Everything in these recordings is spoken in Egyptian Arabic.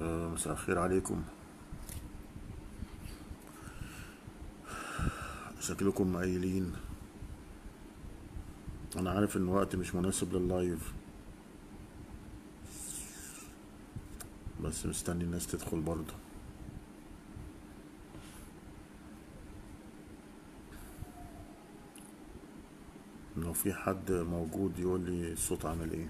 آه، مساء الخير عليكم شكلكم مقايلين انا عارف ان الوقت مش مناسب لللايف بس مستني الناس تدخل برضه لو في حد موجود يقول لي الصوت عامل ايه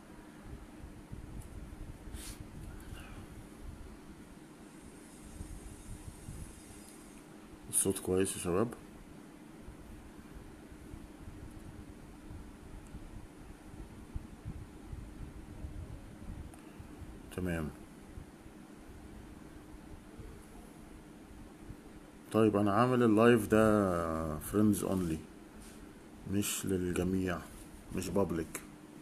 الصوت كويس يا شباب تمام طيب انا عامل اللايف ده فريندز اونلي مش للجميع مش بابليك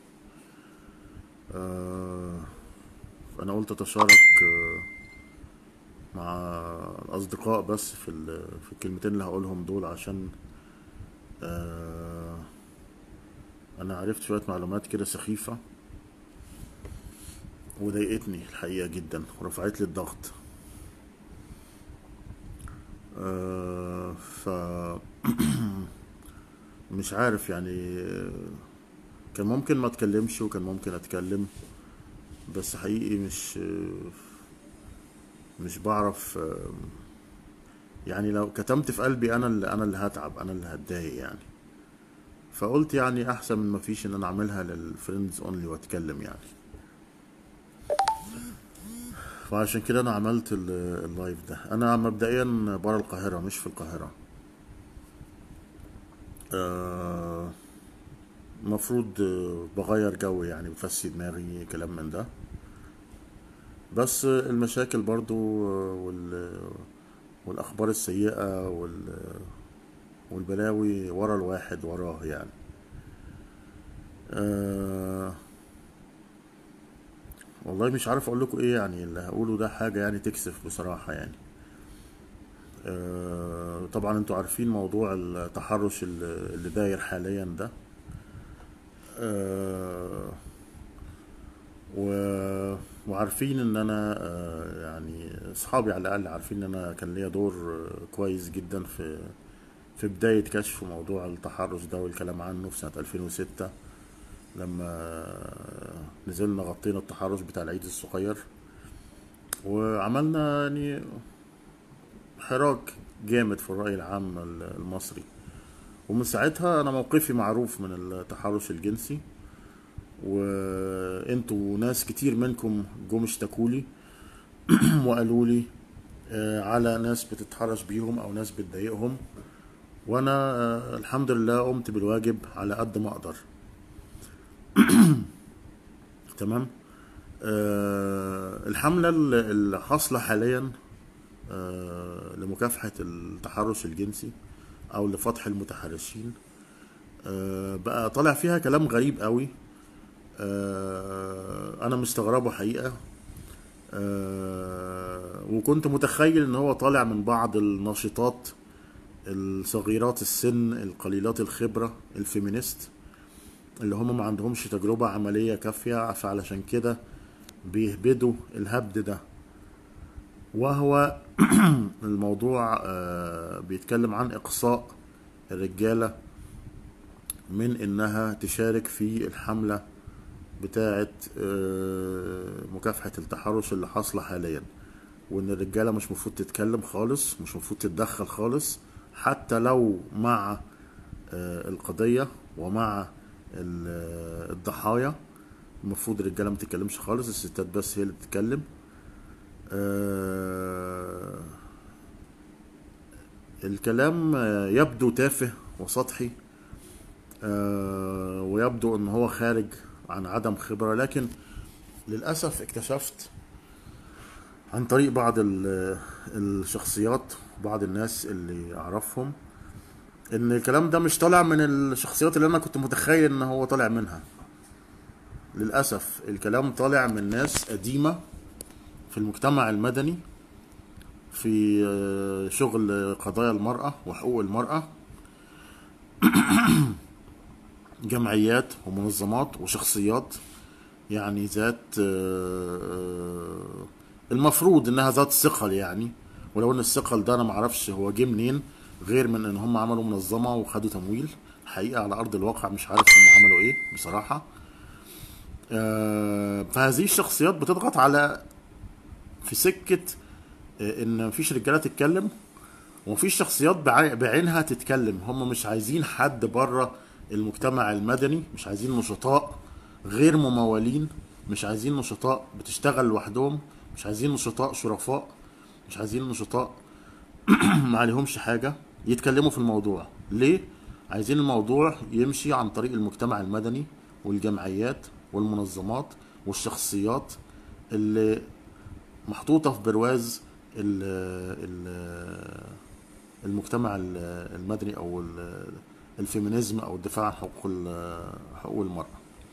آه فانا قلت اتشارك آه مع الاصدقاء بس في ال- في الكلمتين اللي هقولهم دول عشان آه انا عرفت شوية معلومات كده سخيفة وضايقتني الحقيقة جدا ورفعت لي الضغط آه ف مش عارف يعني آه، كان ممكن ما اتكلمش وكان ممكن اتكلم بس حقيقي مش آه، مش بعرف آه، يعني لو كتمت في قلبي انا اللي انا اللي هتعب انا اللي هتضايق يعني فقلت يعني احسن من ما فيش ان انا اعملها للفريندز اونلي واتكلم يعني فعشان كده انا عملت ال- اللايف ده انا مبدئيا برا القاهرة مش في القاهرة آه، مفروض آه، بغير جو يعني بفسي دماغي كلام من ده بس المشاكل برضو آه، وال والاخبار السيئة وال والبلاوي ورا الواحد وراه يعني أه والله مش عارف اقول لكم ايه يعني اللي هقوله ده حاجة يعني تكسف بصراحة يعني أه طبعا انتوا عارفين موضوع التحرش اللي اللي داير حاليا ده أه و... وعارفين ان انا أه يعني اصحابي على الاقل عارفين ان انا كان ليا دور آه، كويس جدا في في بداية كشف موضوع التحرش ده والكلام عنه في سنة 2006 لما نزلنا غطينا التحرش بتاع العيد الصغير وعملنا يعني حراك جامد في الرأي العام المصري ومن ساعتها أنا موقفي معروف من التحرش الجنسي وانتوا ناس كتير منكم جم اشتكولي وقالوا لي آه، على ناس بتتحرش بيهم او ناس بتضايقهم وانا آه، الحمد لله قمت بالواجب على قد ما اقدر تمام آه، الحملة اللي اللي حاصلة حاليا آه، لمكافحة التحرش الجنسي او لفتح المتحرشين آه، بقى طالع فيها كلام غريب قوي آه، انا مستغربه حقيقة آه، وكنت متخيل ان هو طالع من بعض الناشطات الصغيرات السن القليلات الخبرة الفيمينيست اللي هم ما عندهمش تجربة عملية كافية فعلشان كده بيهبدوا الهبد ده وهو الموضوع آه، بيتكلم عن إقصاء الرجالة من إنها تشارك في الحملة بتاعة آه، مكافحة التحرش اللي حاصلة حاليا وإن الرجالة مش مفروض تتكلم خالص مش مفروض تتدخل خالص حتى لو مع آه، القضية ومع ال- آه، الضحايا المفروض الرجالة ما تتكلمش خالص الستات بس هي اللي تتكلم آه، الكلام آه، يبدو تافه وسطحي آه، ويبدو ان هو خارج عن عدم خبرة لكن للأسف اكتشفت عن طريق بعض ال- الشخصيات بعض الناس اللي اعرفهم ان الكلام ده مش طالع من الشخصيات اللي انا كنت متخيل ان هو طالع منها للأسف الكلام طالع من ناس قديمة في المجتمع المدني في آه، شغل قضايا المرأة وحقوق المرأة جمعيات ومنظمات وشخصيات يعني ذات آه، آه، المفروض انها ذات ثقل يعني ولو ان الثقل ده انا معرفش هو جه منين غير من ان هم عملوا منظمه وخدوا تمويل حقيقه على ارض الواقع مش عارف هم عملوا ايه بصراحه آه، فهذه الشخصيات بتضغط على في سكه آه، ان مفيش رجاله تتكلم ومفيش شخصيات بعي- بعينها تتكلم هم مش عايزين حد بره المجتمع المدني مش عايزين نشطاء غير ممولين مش عايزين نشطاء بتشتغل لوحدهم مش عايزين نشطاء شرفاء مش عايزين نشطاء ما عليهمش حاجة يتكلموا في الموضوع ليه؟ عايزين الموضوع يمشي عن طريق المجتمع المدني والجمعيات والمنظمات والشخصيات اللي محطوطة في برواز ال ال المجتمع ال- المدني او ال- الفيمينيزم او الدفاع عن حقوق ال- حقوق المرأة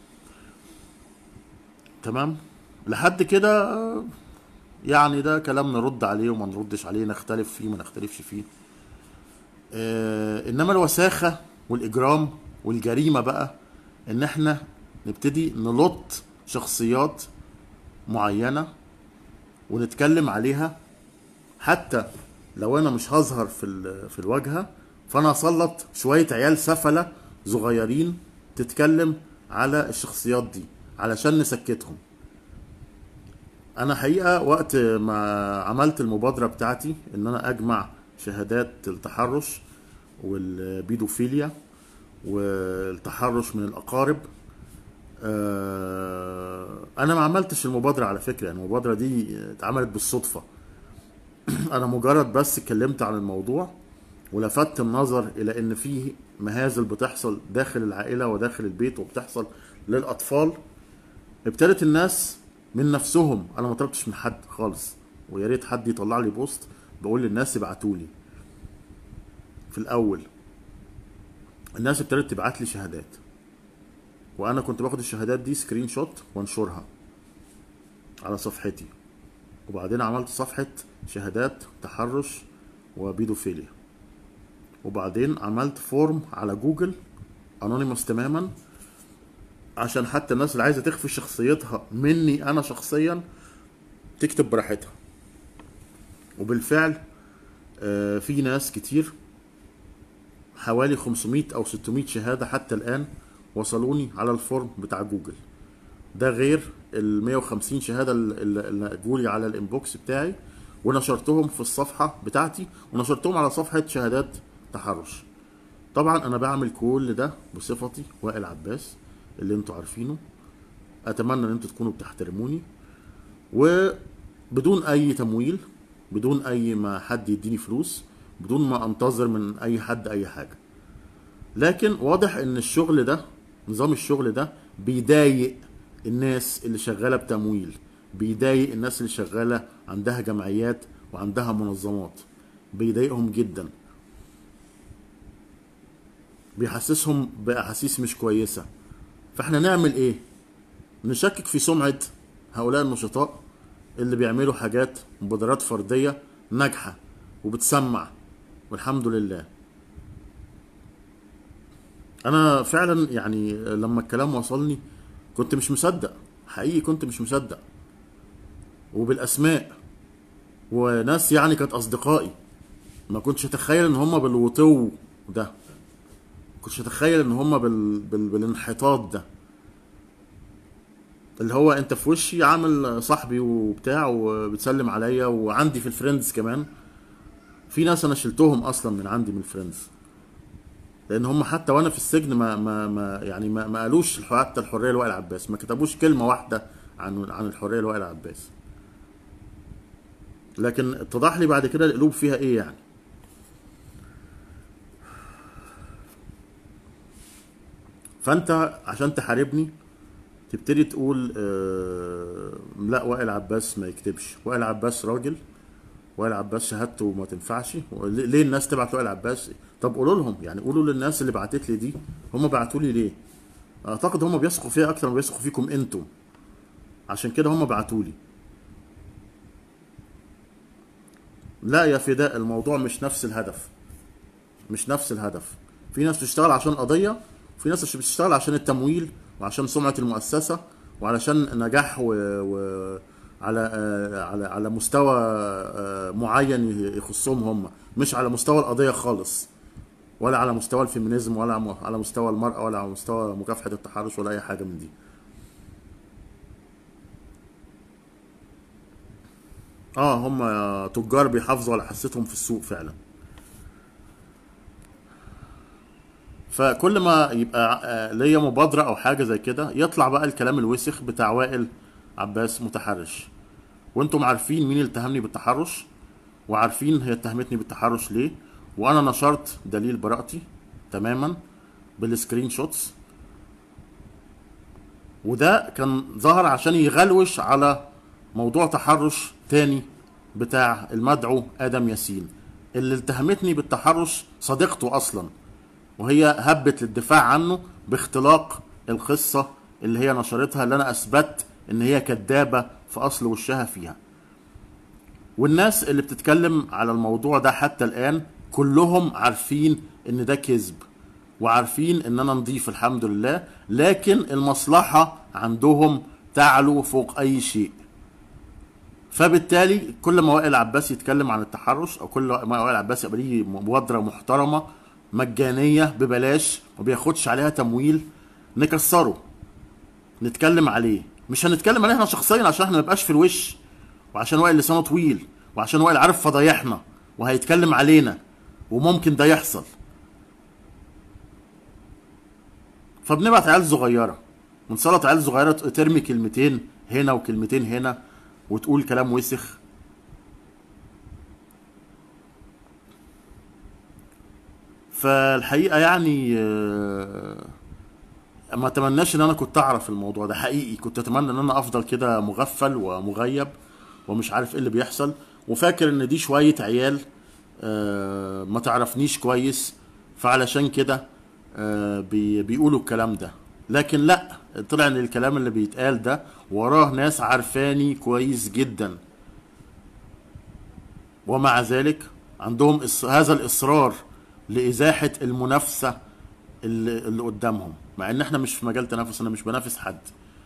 تمام لحد كده آه، يعني ده كلام نرد عليه وما نردش عليه نختلف فيه ما نختلفش فيه آه انما الوساخة والاجرام والجريمة بقى ان احنا نبتدي نلط شخصيات معينة ونتكلم عليها حتى لو انا مش هظهر في ال- في الواجهه فانا اسلط شويه عيال سفله صغيرين تتكلم على الشخصيات دي علشان نسكتهم انا حقيقه وقت ما عملت المبادره بتاعتي ان انا اجمع شهادات التحرش والبيدوفيليا والتحرش من الاقارب آه، انا ما عملتش المبادره على فكره يعني المبادره دي اتعملت بالصدفه انا مجرد بس اتكلمت عن الموضوع ولفت النظر الى ان في مهازل بتحصل داخل العائله وداخل البيت وبتحصل للاطفال ابتدت الناس من نفسهم انا ما طلبتش من حد خالص ويا ريت حد يطلع لي بوست بقول للناس ابعتوا لي في الاول الناس ابتدت تبعت لي شهادات وانا كنت باخد الشهادات دي سكرين شوت وانشرها على صفحتي وبعدين عملت صفحة شهادات تحرش وبيدوفيليا وبعدين عملت فورم على جوجل انونيموس تماما عشان حتى الناس اللي عايزه تخفي شخصيتها مني انا شخصيا تكتب براحتها وبالفعل آه، في ناس كتير حوالي 500 او 600 شهاده حتى الان وصلوني على الفورم بتاع جوجل ده غير ال 150 شهاده اللي اللي جولي على الانبوكس بتاعي ونشرتهم في الصفحه بتاعتي ونشرتهم على صفحه شهادات تحرش طبعا انا بعمل كل ده بصفتي وائل عباس اللي انتوا عارفينه اتمنى ان انتوا تكونوا بتحترموني وبدون اي تمويل بدون اي ما حد يديني فلوس بدون ما انتظر من اي حد اي حاجه لكن واضح ان الشغل ده نظام الشغل ده بيضايق الناس اللي شغاله بتمويل بيضايق الناس اللي شغاله عندها جمعيات وعندها منظمات بيضايقهم جدا بيحسسهم باحاسيس مش كويسه فاحنا نعمل ايه نشكك في سمعه هؤلاء النشطاء اللي بيعملوا حاجات مبادرات فرديه ناجحه وبتسمع والحمد لله انا فعلا يعني لما الكلام وصلني كنت مش مصدق حقيقي كنت مش مصدق وبالاسماء وناس يعني كانت اصدقائي ما كنتش اتخيل ان هم بالوطو ده ما كنتش اتخيل ان هم بال... بال... بالانحطاط ده اللي هو انت في وشي عامل صاحبي وبتاع وبتسلم عليا وعندي في الفريندز كمان في ناس انا شلتهم اصلا من عندي من الفريندز لان هم حتى وانا في السجن ما ما, ما يعني ما, ما قالوش حتى الحريه لوائل عباس ما كتبوش كلمه واحده عن عن الحريه لوائل عباس لكن اتضح لي بعد كده القلوب فيها ايه يعني فانت عشان تحاربني تبتدي تقول آه لا وائل عباس ما يكتبش وائل عباس راجل وائل عباس شهادته ما تنفعش ليه الناس تبعت وائل عباس طب قولوا لهم يعني قولوا للناس اللي بعتت لي دي هم بعتوا لي ليه اعتقد هم بيثقوا فيا اكتر ما بيثقوا فيكم انتم عشان كده هم بعتوا لي لا يا فداء الموضوع مش نفس الهدف مش نفس الهدف في ناس بتشتغل عشان قضية وفي ناس بتشتغل عشان التمويل وعشان سمعة المؤسسة وعلشان نجاح و... و... على آه، على على مستوى آه، معين يخصهم هم مش على مستوى القضيه خالص ولا على مستوى الفيمينيزم ولا على- على مستوى المرأة ولا على مستوى مكافحة التحرش ولا أي حاجة من دي اه هم تجار بيحافظوا على حصتهم في السوق فعلا فكل ما يبقى آه، ليا مبادرة أو حاجة زي كده يطلع بقى الكلام الوسخ بتاع وائل عباس متحرش وانتم عارفين مين اللي اتهمني بالتحرش وعارفين هي اتهمتني بالتحرش ليه وانا نشرت دليل براءتي تماما بالسكرين شوتس وده كان ظهر عشان يغلوش على موضوع تحرش تاني بتاع المدعو ادم ياسين اللي اتهمتني بالتحرش صديقته اصلا وهي هبت للدفاع عنه باختلاق القصة اللي هي نشرتها اللي انا اثبت ان هي كدابة في اصل وشها فيها والناس اللي بتتكلم على الموضوع ده حتى الآن كلهم عارفين إن ده كذب وعارفين إن أنا نضيف الحمد لله لكن المصلحة عندهم تعلو فوق أي شيء فبالتالي كل ما وائل عباس يتكلم عن التحرش أو كل ما وائل عباس يبقى ليه مبادرة محترمة مجانية ببلاش ما بياخدش عليها تمويل نكسره نتكلم عليه مش هنتكلم عليه احنا شخصيا عشان احنا ما نبقاش في الوش وعشان وائل لسانه طويل وعشان وائل عارف فضايحنا وهيتكلم علينا وممكن ده يحصل فبنبعت عيال صغيره بنسلط عيال صغيره ترمي كلمتين هنا وكلمتين هنا وتقول كلام وسخ فالحقيقه يعني آه، ما اتمناش ان انا كنت اعرف الموضوع ده حقيقي كنت اتمنى ان انا افضل كده مغفل ومغيب ومش عارف ايه اللي بيحصل وفاكر ان دي شويه عيال آه، ما تعرفنيش كويس فعلشان كده آه، بي- بيقولوا الكلام ده لكن لا طلع ان الكلام اللي بيتقال ده وراه ناس عارفاني كويس جدا ومع ذلك عندهم إص- هذا الاصرار لازاحه المنافسه اللي, اللي قدامهم مع ان احنا مش في مجال تنافس انا مش بنافس حد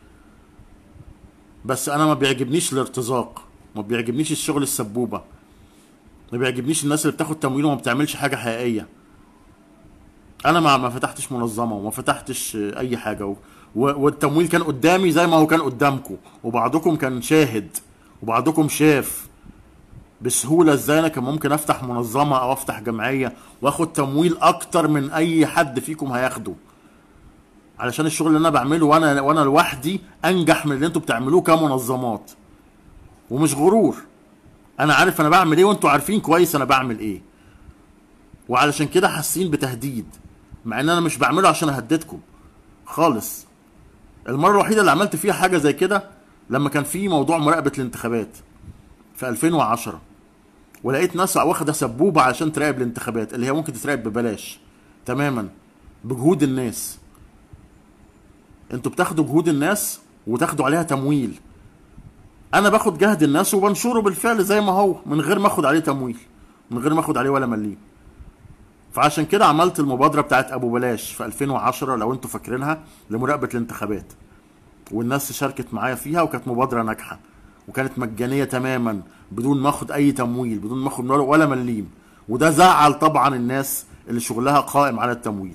بس انا ما بيعجبنيش الارتزاق ما بيعجبنيش الشغل السبوبه ما بيعجبنيش الناس اللي بتاخد تمويل وما بتعملش حاجه حقيقيه انا ما ما فتحتش منظمه وما فتحتش آه، اي حاجه و... و- والتمويل كان قدامي زي ما هو كان قدامكم وبعضكم كان شاهد وبعضكم شاف بسهوله ازاي انا كان ممكن افتح منظمه او افتح جمعيه واخد تمويل اكتر من اي حد فيكم هياخده علشان الشغل اللي انا بعمله وانا وانا لوحدي انجح من اللي انتوا بتعملوه كمنظمات ومش غرور انا عارف انا بعمل ايه وانتوا عارفين كويس انا بعمل ايه وعلشان كده حاسين بتهديد مع ان انا مش بعمله عشان اهددكم خالص المره الوحيده اللي عملت فيها حاجه زي كده لما كان في موضوع مراقبه الانتخابات في 2010 ولقيت ناس واخده سبوبه علشان تراقب الانتخابات اللي هي ممكن تتراقب ببلاش تماما بجهود الناس انتوا بتاخدوا جهود الناس وتاخدوا عليها تمويل انا باخد جهد الناس وبنشره بالفعل زي ما هو من غير ما اخد عليه تمويل من غير ما اخد عليه ولا مليم فعشان كده عملت المبادرة بتاعت ابو بلاش في 2010 لو انتوا فاكرينها لمراقبة الانتخابات والناس شاركت معايا فيها وكانت مبادرة ناجحة وكانت مجانية تماما بدون ما اخد اي تمويل بدون ما اخد ولا مليم وده زعل طبعا الناس اللي شغلها قائم على التمويل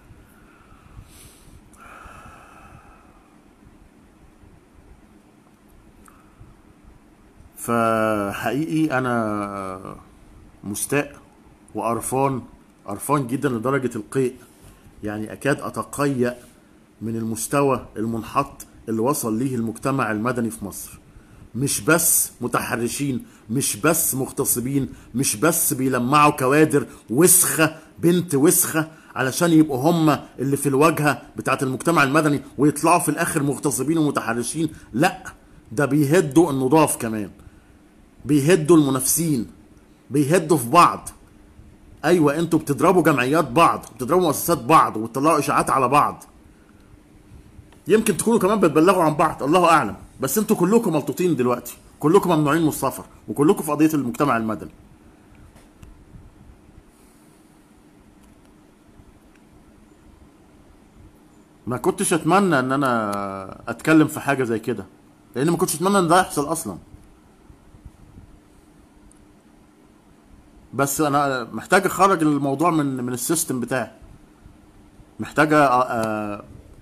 فحقيقي انا مستاء وقرفان قرفان جدا لدرجة القيء يعني اكاد اتقيأ من المستوى المنحط اللي وصل ليه المجتمع المدني في مصر مش بس متحرشين مش بس مغتصبين مش بس بيلمعوا كوادر وسخة بنت وسخة علشان يبقوا هم اللي في الواجهة بتاعت المجتمع المدني ويطلعوا في الاخر مغتصبين ومتحرشين لا ده بيهدوا النضاف كمان بيهدوا المنافسين بيهدوا في بعض ايوه انتوا بتضربوا جمعيات بعض بتضربوا مؤسسات بعض وبتطلعوا اشاعات على بعض يمكن تكونوا كمان بتبلغوا عن بعض الله اعلم بس انتوا كلكم ملطوطين دلوقتي كلكم ممنوعين من السفر وكلكم في قضيه المجتمع المدني ما كنتش اتمنى ان انا اتكلم في حاجه زي كده لان ما كنتش اتمنى ان ده يحصل اصلا بس انا محتاج اخرج الموضوع من من السيستم بتاعي محتاج أ- أ-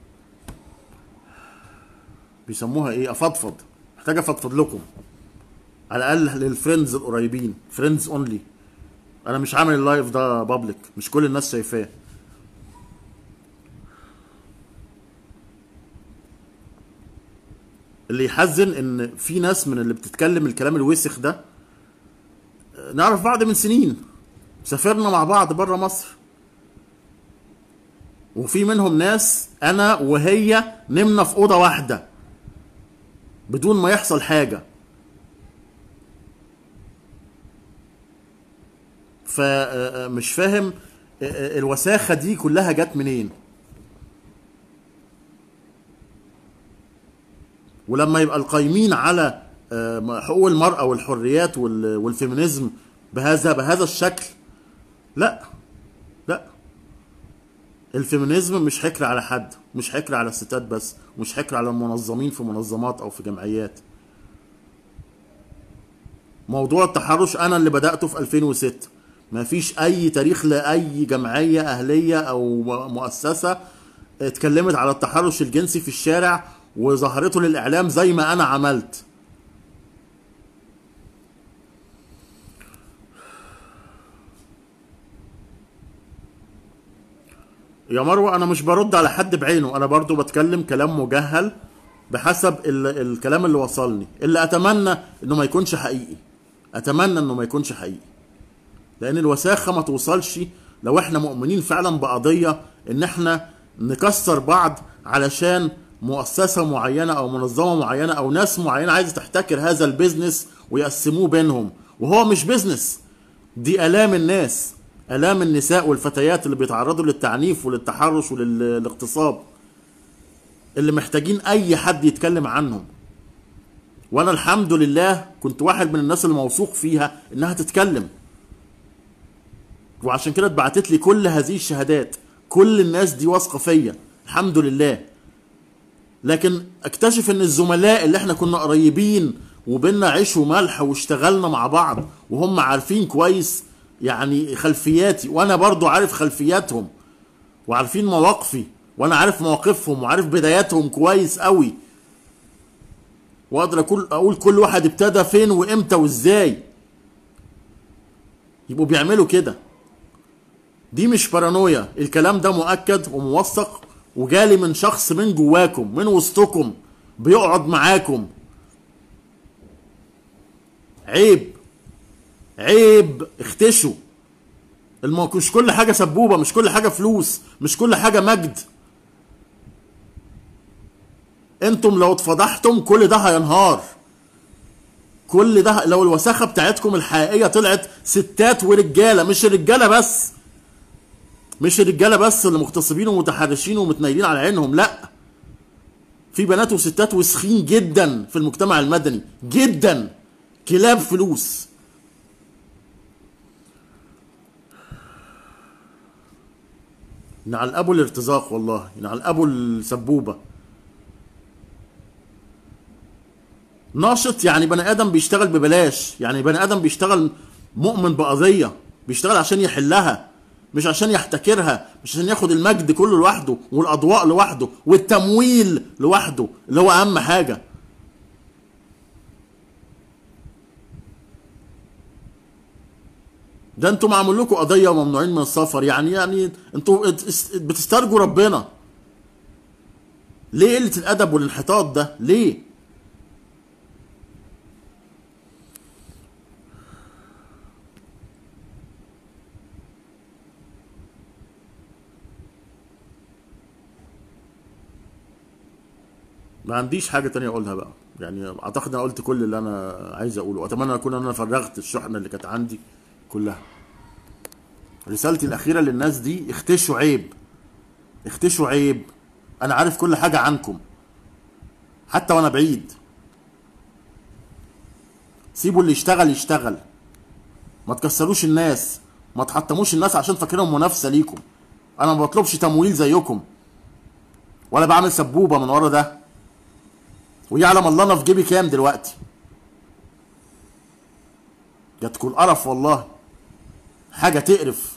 بيسموها ايه افضفض محتاج افضفض لكم على الاقل للفريندز القريبين فريندز اونلي انا مش عامل اللايف ده بابليك مش كل الناس شايفاه اللي يحزن ان في ناس من اللي بتتكلم الكلام الوسخ ده آه، نعرف بعض من سنين سافرنا مع بعض بره مصر وفي منهم ناس انا وهي نمنا في اوضه واحده بدون ما يحصل حاجه فمش فاهم آه، آه، الوساخه دي كلها جت منين ولما يبقى القايمين على آه، حقوق المرأة والحريات وال- والفيمينيزم بهذا بهذا الشكل لا لا الفيمينيزم مش حكر على حد مش حكر على الستات بس مش حكر على المنظمين في منظمات او في جمعيات موضوع التحرش انا اللي بدأته في 2006 ما فيش اي تاريخ لاي جمعية اهلية او مؤسسة اتكلمت على التحرش الجنسي في الشارع وظهرته للاعلام زي ما انا عملت يا مروة انا مش برد على حد بعينه انا برضو بتكلم كلام مجهل بحسب ال الكلام اللي وصلني اللي اتمنى انه ما يكونش حقيقي اتمنى انه ما يكونش حقيقي لان الوساخه ما توصلش لو احنا مؤمنين فعلا بقضيه ان احنا نكسر بعض علشان مؤسسه معينه او منظمه معينه او ناس معينه عايزه تحتكر هذا البيزنس ويقسموه بينهم وهو مش بيزنس دي الام الناس الام النساء والفتيات اللي بيتعرضوا للتعنيف وللتحرش وللاغتصاب اللي محتاجين اي حد يتكلم عنهم وانا الحمد لله كنت واحد من الناس اللي موثوق فيها انها تتكلم وعشان كده اتبعتت لي كل هذه الشهادات كل الناس دي واثقه فيا الحمد لله لكن اكتشف ان الزملاء اللي احنا كنا قريبين وبينا عيش وملح واشتغلنا مع بعض وهم عارفين كويس يعني خلفياتي وانا برضو عارف خلفياتهم وعارفين مواقفي وانا عارف مواقفهم وعارف بداياتهم كويس قوي واقدر اقول اقول كل واحد ابتدى فين وامتى وازاي يبقوا بيعملوا كده دي مش بارانويا الكلام ده مؤكد وموثق وجالي من شخص من جواكم من وسطكم بيقعد معاكم عيب عيب اختشوا الم... مش كل حاجه سبوبه مش كل حاجه فلوس مش كل حاجه مجد انتم لو اتفضحتم كل ده هينهار كل ده لو الوساخه بتاعتكم الحقيقيه طلعت ستات ورجاله مش الرجاله بس مش الرجاله بس اللي مغتصبين ومتحرشين ومتنيلين على عينهم لا في بنات وستات وسخين جدا في المجتمع المدني جدا كلاب فلوس ينعل ابو الارتزاق والله ينعل ابو السبوبه ناشط يعني بني ادم بيشتغل ببلاش يعني بني ادم بيشتغل مؤمن بقضيه بيشتغل عشان يحلها مش عشان يحتكرها مش عشان ياخد المجد كله لوحده والاضواء لوحده والتمويل لوحده اللي هو اهم حاجه ده انتوا معمول لكم قضيه وممنوعين من السفر يعني يعني انتوا بتسترجوا ربنا ليه قله الادب والانحطاط ده ليه ما عنديش حاجه تانية اقولها بقى يعني اعتقد انا قلت كل اللي انا عايز اقوله واتمنى اكون انا فرغت الشحنه اللي كانت عندي كلها رسالتي الاخيره للناس دي اختشوا عيب اختشوا عيب انا عارف كل حاجه عنكم حتى وانا بعيد سيبوا اللي يشتغل يشتغل ما تكسروش الناس ما تحطموش الناس عشان فاكرهم منافسه ليكم انا ما بطلبش تمويل زيكم ولا بعمل سبوبه من ورا ده ويعلم الله انا في جيبي كام دلوقتي جاتكوا القرف والله حاجه تقرف